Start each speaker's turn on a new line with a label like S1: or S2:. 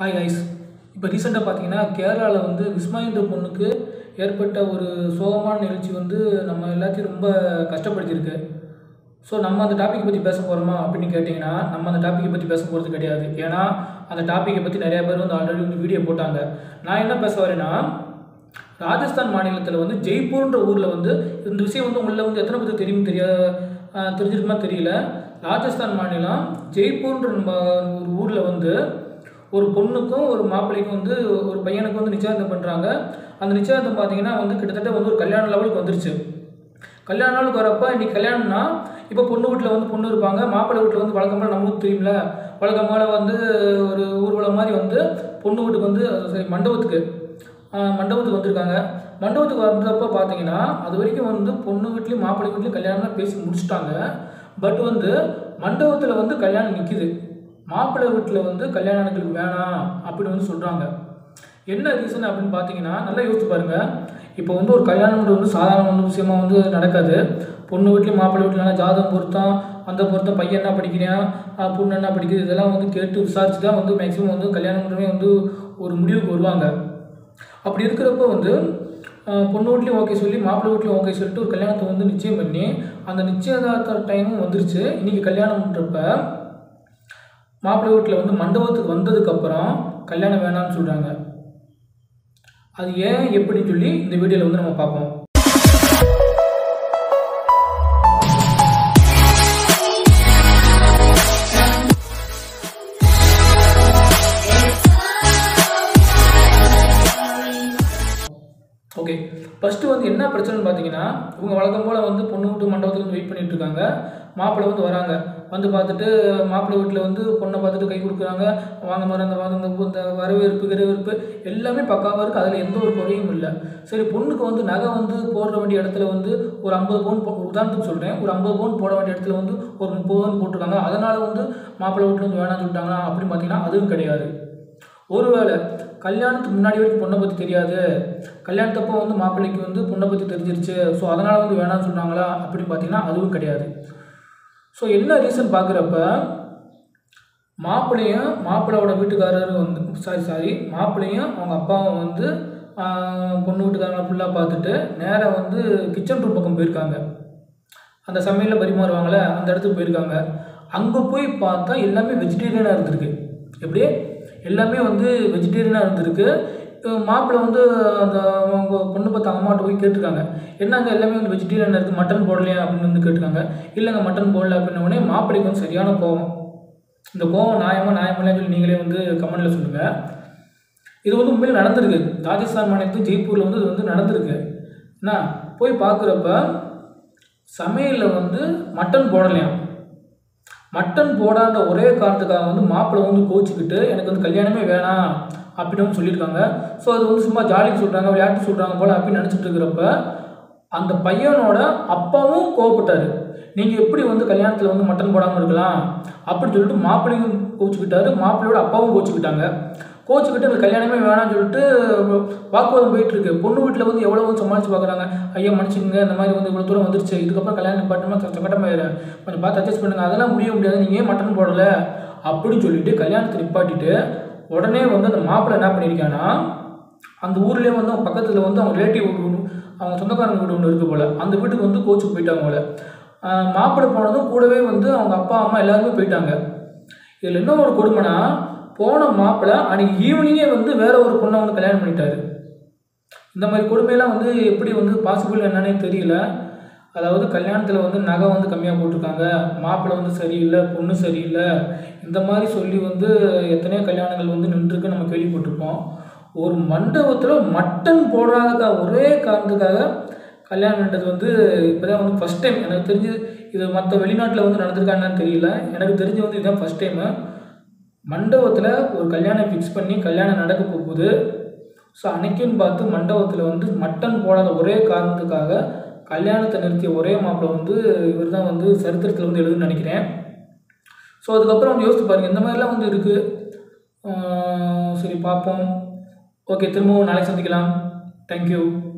S1: hi ice இப்போ ரீசெண்டாக பார்த்தீங்கன்னா கேரளாவில் வந்து விஸ்மாயின்ற பொண்ணுக்கு ஏற்பட்ட ஒரு சோகமான நிகழ்ச்சி வந்து நம்ம எல்லாத்தையும் ரொம்ப கஷ்டப்படுத்தியிருக்கு ஸோ நம்ம அந்த டாப்பிக்கை பற்றி பேச போகிறோமா அப்படின்னு கேட்டிங்கன்னா நம்ம அந்த டாப்பிக்கை பற்றி பேச போகிறது கிடையாது ஏன்னா அந்த டாப்பிக்கை பற்றி நிறையா பேர் வந்து ஆல்ரெடி வந்து வீடியோ போட்டாங்க நான் என்ன பேச வரேன்னா ராஜஸ்தான் மாநிலத்தில் வந்து ஜெய்ப்பூர்ன்ற ஊரில் வந்து இந்த விஷயம் வந்து உங்களில் வந்து எத்தனை பேருக்கு தெரியும் தெரியா ஆஹ் தெரிஞ்சிருக்குமா தெரியல ராஜஸ்தான் மாநிலம் ஜெய்ப்பூர்ன்ற நம்ம ஒரு ஊரில் வந்து ஒரு பொண்ணுக்கும் ஒரு மாப்பிள்ளைக்கும் வந்து ஒரு பையனுக்கு வந்து நிச்சயார்த்தம் பண்ணுறாங்க அந்த நிச்சயார்த்தம் பார்த்தீங்கன்னா வந்து கிட்டத்தட்ட வந்து ஒரு கல்யாண லெவலுக்கு வந்துருச்சு கல்யாண நாளுக்கு வரப்போ இன்றைக்கி கல்யாணம்னா இப்போ பொண்ணு வீட்டில் வந்து பொண்ணு இருப்பாங்க மாப்பிள்ளை வீட்டில் வந்து வழக்கமாக நம்மளுக்கு தெரியும்ல வழக்கமாக வந்து ஒரு ஊர்வலம் மாதிரி வந்து பொண்ணு வீட்டுக்கு வந்து சரி மண்டபத்துக்கு ஆஹ் மண்டபத்துக்கு வந்திருக்காங்க மண்டபத்துக்கு வந்தப்போ பார்த்தீங்கன்னா அது வரைக்கும் வந்து பொண்ணு வீட்லேயும் மாப்பிள்ளை வீட்லேயும் கல்யாணம்லாம் பேசி முடிச்சிட்டாங்க பட் வந்து மண்டபத்தில் வந்து கல்யாணம் நிற்கிது மாப்பிள்ளை வீட்டில் வந்து கல்யாணம் எங்களுக்கு வேணாம் அப்படின்னு வந்து சொல்கிறாங்க என்ன ரீசன் அப்படின்னு பார்த்தீங்கன்னா நல்லா யோசிச்சு பாருங்க இப்போ வந்து ஒரு கல்யாணம்ன்றது வந்து சாதாரண வந்து விஷயமா வந்து நடக்காது பொண்ணு வீட்லேயும் மாப்பிள்ளை வீட்லலாம் ஜாதகம் பொருத்தம் அந்த பொருத்தம் பையன் என்ன படிக்கிறான் ஆஹ் பொண்ணு என்ன படிக்குது இதெல்லாம் வந்து கேட்டு விசாரிச்சு தான் வந்து மேக்ஸிமம் வந்து கல்யாணம்ன்றவே வந்து ஒரு முடிவுக்கு வருவாங்க அப்படி இருக்கிறப்ப வந்து ஆஹ் பொண்ணு வீட்லேயும் ஓகே சொல்லி மாப்பிள்ளை வீட்லேயும் ஓகே சொல்லிட்டு ஒரு கல்யாணத்தை வந்து நிச்சயம் பண்ணி அந்த நிச்சயதார்த்த டைமும் வந்துருச்சு இன்றைக்கி கல்யாணம்ன்றப்ப மாப்பிள்ளை வீட்டில் வந்து மண்டபத்துக்கு வந்ததுக்கப்புறம் கல்யாணம் வேணாம்னு சொல்கிறாங்க அது ஏன் எப்படின்னு சொல்லி இந்த வீடியோவில் வந்து நம்ம பார்ப்போம் ஓகே ஃபஸ்ட்டு வந்து என்ன பிரச்சனைன்னு பார்த்தீங்கன்னா இவங்க வழக்கம் போல் வந்து பொண்ணு வீட்டு மண்டபத்தில் வந்து வெயிட் பண்ணிட்டு இருக்காங்க மாப்பிள்ளை வந்து வராங்க வந்து பார்த்துட்டு மாப்பிள்ளை வீட்டில் வந்து பொண்ணை பார்த்துட்டு கை கொடுக்குறாங்க வாங்க மாதிரி அந்த வாங்க இந்த இந்த வரவேற்பு வரவேற்பு எல்லாமே பக்காவாக இருக்குது அதில் எந்த ஒரு குறையும் இல்லை சரி பொண்ணுக்கு வந்து நகை வந்து போடுற வேண்டிய இடத்துல வந்து ஒரு ஐம்பது பவுன் போ உதாரணத்துக்கு சொல்கிறேன் ஒரு ஐம்பது பவுன் போட வேண்டிய இடத்துல வந்து ஒரு முப்பது பவுன் போட்டிருக்காங்க அதனால் வந்து மாப்பிள்ளை வீட்டில் வந்து வேணாம்னு சொல்லிட்டாங்களா அப்படின்னு பார்த்தீங்கன்னா அதுவும் கிடையாது ஒருவேளை கல்யாணத்துக்கு முன்னாடி வரைக்கும் பொண்ணை பற்றி தெரியாது கல்யாணத்தப்போ வந்து மாப்பிள்ளைக்கு வந்து பொண்ணை பற்றி தெரிஞ்சிருச்சு ஸோ அதனால் வந்து வேணாம்னு சொன்னாங்களா அப்படின்னு பார்த்தீங்கன்னா அதுவும் கிடையாது ஸோ என்ன ரீசன் பார்க்குறப்ப மாப்பிள்ளையும் மாப்பிள்ளையோட வீட்டுக்காரர் வந்து சாரி சாரி மாப்பிள்ளையும் அவங்க அப்பாவும் வந்து ஆஹ், பொண்ணு வீட்டுக்காரங்களை ஃபுல்லாக பார்த்துட்டு நேராக வந்து கிச்சன் ரூம் பக்கம் போயிருக்காங்க அந்த சமையலில் பரிமாறுவாங்களே அந்த இடத்துக்கு போயிருக்காங்க அங்கே போய் பார்த்தா எல்லாமே வெஜிடேரியனாக இருந்திருக்கு எப்படி எல்லாமே வந்து வெஜிடேரியனாக இருந்திருக்கு அஹ் மாப்பிள்ளை வந்து அந்த அவங்க பொண்ணு பார்த்து அம்மாட்ட போய் கேட்டிருக்காங்க என்னங்க எல்லாமே வந்து வெஜிடேரியனாக இருக்குது மட்டன் போடலையா அப்படின்னு வந்து கேட்டிருக்காங்க இல்லைங்க மட்டன் போடல அப்படின்ன உடனே மாப்பிள்ளைக்கு வந்து சரியான கோவம் இந்த கோவம் நியாயமா நியாயமில்லைன்னு சொல்லி நீங்களே வந்து கமெண்ட்டில் சொல்லுங்கள் இது வந்து உண்மையில் நடந்திருக்கு ராஜஸ்தான் மாநிலத்து ஜெய்ப்பூரில் வந்து இது வந்து நடந்திருக்கு என்ன போய் பார்க்குறப்ப சமையலில் வந்து மட்டன் போடலையாம் மட்டன் போடாத ஒரே காரணத்துக்காக வந்து மாப்பிள்ளை வந்து கோச்சிக்கிட்டு எனக்கு வந்து கல்யாணமே வேணாம் அப்படின்னு வந்து சொல்லியிருக்காங்க ஸோ அது வந்து சும்மா ஜாலிக்கு சொல்கிறாங்க விளையாட்டு சொல்கிறாங்க போல் அப்படின்னு நினச்சிட்டு இருக்கிறப்ப அந்த பையனோட அப்பாவும் கோவப்பட்டார் நீங்கள் எப்படி வந்து கல்யாணத்தில் வந்து மட்டன் போடாமல் இருக்கலாம் அப்படின்னு சொல்லிட்டு மாப்பிள்ளையும் கோச்சிக்கிட்டாரு மாப்பிள்ளையோட அப்பாவும் கோச்சிக்கிட்டாங்க கோச்சிக்கிட்டு எனக்கு கல்யாணமே வேணாம்னு சொல்லிட்டு வாக்குவாதம் போயிட்டு இருக்கு பொண்ணு வீட்டில் வந்து எவ்வளோ வந்து சமாளிச்சு பார்க்குறாங்க ஐயா மன்னிச்சுங்க இந்த மாதிரி வந்து இவ்வளோ தூரம் வந்துருச்சு இதுக்கப்புறம் கல்யாணம் பண்ணணுமா சங்கடமாயிடும் கொஞ்சம் பார்த்து அட்ஜஸ்ட் பண்ணுங்க அதெல்லாம் முடிய முடியாது நீங்கள் ஏன் மட்டன் போடலை அப்படின்னு சொல்லிட்டு கல்யாணத்தை நிப்பாட்டிட்டு உடனே வந்து அந்த மாப்பிள்ளை என்ன பண்ணியிருக்கான்னா அந்த ஊர்லேயே வந்து அவங்க பக்கத்தில் வந்து அவங்க ரிலேட்டிவ் வீடு ஒன்று அவங்க சொந்தக்காரங்க வீடு ஒன்று இருக்குது போல் அந்த வீட்டுக்கு வந்து கோச்சுக்கு போயிட்டாங்க போல் ஆஹ் மாப்பிள்ளை போனதும் கூடவே வந்து அவங்க அப்பா அம்மா எல்லாருமே போயிட்டாங்க இதில் என்ன ஒரு கொடுமைனா போன மாப்பிள்ளை அன்னைக்கு ஈவினிங்கே வந்து வேற ஒரு பொண்ணை வந்து கல்யாணம் பண்ணிட்டாரு இந்த மாதிரி கொடுமையெல்லாம் வந்து எப்படி வந்து பாசிபிள் என்னன்னே தெரியல அதாவது கல்யாணத்தில் வந்து நகை வந்து கம்மியாக போட்டிருக்காங்க மாப்பிள்ளை வந்து சரியில்லை பொண்ணு சரியில்லை இந்த மாதிரி சொல்லி வந்து எத்தனையோ கல்யாணங்கள் வந்து நின்றுருக்கு நம்ம கேள்விப்பட்டிருப்போம் ஒரு மண்டபத்தில் மட்டன் போடாத ஒரே காரணத்துக்காக கல்யாணம்ன்றது வந்து இப்போ தான் வந்து ஃபஸ்ட் டைம் எனக்கு தெரிஞ்சு இது மற்ற வெளிநாட்டில் வந்து நடந்திருக்கான்னு தெரியல எனக்கு தெரிஞ்சு வந்து இதுதான் ஃபஸ்ட் டைமு மண்டபத்தில் ஒரு கல்யாணம் ஃபிக்ஸ் பண்ணி கல்யாணம் நடக்க போகுது ஸோ அன்னைக்குன்னு பார்த்து மண்டபத்தில் வந்து மட்டன் போடாத ஒரே காரணத்துக்காக கல்யாணத்தை நிறுத்திய ஒரே மாப்பிள்ளை வந்து இவர் தான் வந்து சரித்திரத்தில் வந்து எழுதுன்னு நினைக்கிறேன் ஸோ அதுக்கப்புறம் வந்து யோசிச்சு பாருங்கள் இந்த மாதிரிலாம் வந்து இருக்குது சரி பார்ப்போம் ஓகே திரும்பவும் நாளைக்கு சந்திக்கலாம் தேங்க்யூ